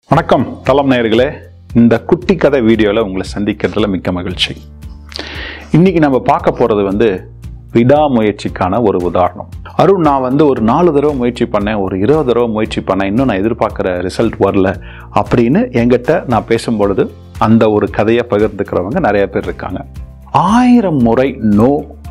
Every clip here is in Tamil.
வணக்கம் தலம் நேயர்களே இந்த குட்டி கதை வீடியோவில் உங்களை சந்திக்கிறதுல மிக்க மகிழ்ச்சி இன்னைக்கு நம்ம பார்க்க போகிறது வந்து விடாமுயற்சிக்கான ஒரு உதாரணம் அருண் நான் வந்து ஒரு நாலு தடவை முயற்சி பண்ணேன் ஒரு இருபது தடவை முயற்சி பண்ணேன் இன்னும் நான் எதிர்பார்க்குற ரிசல்ட் வரல அப்படின்னு என்கிட்ட நான் பேசும்பொழுது அந்த ஒரு கதையை பகிர்ந்துக்கிறவங்க நிறைய பேர் இருக்காங்க ஆயிரம் முறை நோ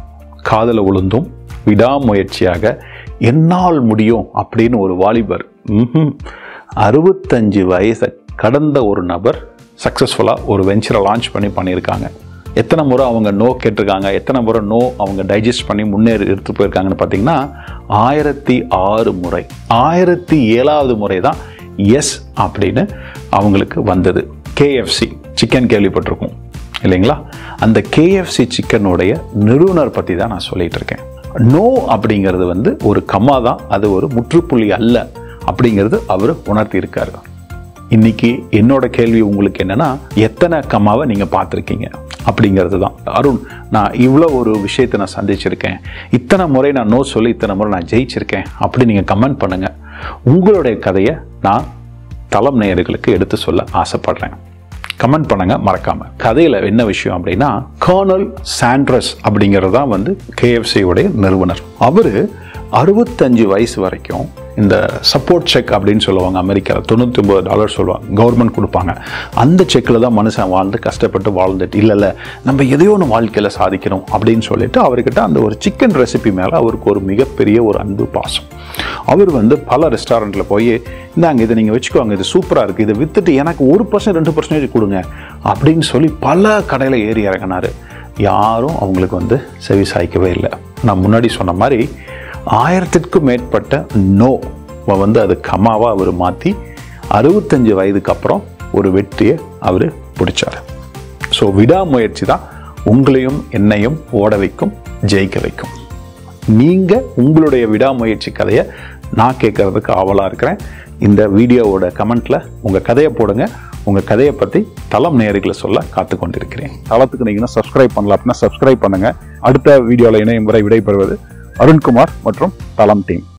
காதல விழுந்தும் விடாமுயற்சியாக என்னால் முடியும் அப்படின்னு ஒரு வாலிபர் ம்ஹும். அறுபத்தஞ்சு வயசை கடந்த ஒரு நபர் சக்ஸஸ்ஃபுல்லாக ஒரு வெஞ்சரை லான்ச் பண்ணி பண்ணியிருக்காங்க எத்தனை முறை அவங்க நோ கேட்டிருக்காங்க எத்தனை முறை நோ அவங்க டைஜஸ்ட் பண்ணி முன்னேறி எடுத்து போயிருக்காங்கன்னு பார்த்தீங்கன்னா ஆயிரத்தி ஆறு முறை ஆயிரத்தி ஏழாவது முறை தான் எஸ் அப்படின்னு அவங்களுக்கு வந்தது கேஎஃப்சி சிக்கன் கேள்விப்பட்டிருக்கோம் இல்லைங்களா அந்த கேஎஃப்சி சிக்கனுடைய நிறுவனர் பற்றி தான் நான் சொல்லிட்டு இருக்கேன் நோ அப்படிங்கிறது வந்து ஒரு கம்மா தான் அது ஒரு முற்றுப்புள்ளி அல்ல அப்படிங்கிறது அவர் உணர்த்தியிருக்காரு இன்னைக்கு என்னோட கேள்வி உங்களுக்கு என்னன்னா எத்தனை கம்மாவை நீங்கள் பார்த்துருக்கீங்க அப்படிங்கிறது தான் அருண் நான் இவ்வளோ ஒரு விஷயத்தை நான் சந்திச்சிருக்கேன் இத்தனை முறை நான் நோ சொல்லி இத்தனை முறை நான் ஜெயிச்சிருக்கேன் அப்படி நீங்கள் கமெண்ட் பண்ணுங்க உங்களுடைய கதையை நான் தளம் நேயர்களுக்கு எடுத்து சொல்ல ஆசைப்படுறேன் கமெண்ட் பண்ணுங்க மறக்காம கதையில என்ன விஷயம் அப்படின்னா கர்னல் சாண்ட்ரஸ் அப்படிங்கிறது தான் வந்து KFC உடைய நிறுவனர் அவரு அறுபத்தஞ்சு வயசு வரைக்கும் இந்த சப்போர்ட் செக் அப்படின்னு சொல்லுவாங்க அமெரிக்காவில் தொண்ணூற்றி ஒம்பது டாலர் சொல்லுவாங்க கவர்மெண்ட் கொடுப்பாங்க அந்த செக்கில் தான் மனுஷன் வாழ்ந்து கஷ்டப்பட்டு வாழ்ந்துட்டு இல்லை இல்லை நம்ம எதையோ ஒன்று வாழ்க்கையில் சாதிக்கணும் அப்படின்னு சொல்லிட்டு அவர்கிட்ட அந்த ஒரு சிக்கன் ரெசிபி மேலே அவருக்கு ஒரு மிகப்பெரிய ஒரு அன்பு பாசம் அவர் வந்து பல ரெஸ்டாரண்ட்டில் போய் இந்தாங்க இதை நீங்கள் வச்சுக்கோங்க இது சூப்பராக இருக்குது இதை விற்றுட்டு எனக்கு ஒரு பர்சன்ட் ரெண்டு பர்சன்டேஜ் கொடுங்க அப்படின்னு சொல்லி பல கடையில் ஏறி இறங்கினார் யாரும் அவங்களுக்கு வந்து செவி சாய்க்கவே இல்லை நான் முன்னாடி சொன்ன மாதிரி ஆயிரத்திற்கும் மேற்பட்ட நோ வந்து அது கமாவாக அவர் மாற்றி அறுபத்தஞ்சு வயதுக்கு அப்புறம் ஒரு வெற்றியை அவர் பிடிச்சார் ஸோ விடாமுயற்சி தான் உங்களையும் என்னையும் ஓட வைக்கும் ஜெயிக்க வைக்கும் நீங்கள் உங்களுடைய விடாமுயற்சி கதையை நான் கேட்கறதுக்கு ஆவலாக இருக்கிறேன் இந்த வீடியோவோட கமெண்ட்டில் உங்கள் கதையை போடுங்க உங்கள் கதையை பற்றி தளம் நேர்களை சொல்ல காத்து கொண்டிருக்கிறேன் தளத்துக்கு நீங்கள் சப்ஸ்கிரைப் பண்ணல அப்படின்னா சப்ஸ்கிரைப் பண்ணுங்கள் அடுத்த வீடியோவில் இணையும் வரை விடைபெறுவது அருண்குமார் மற்றும் தளம் டீம்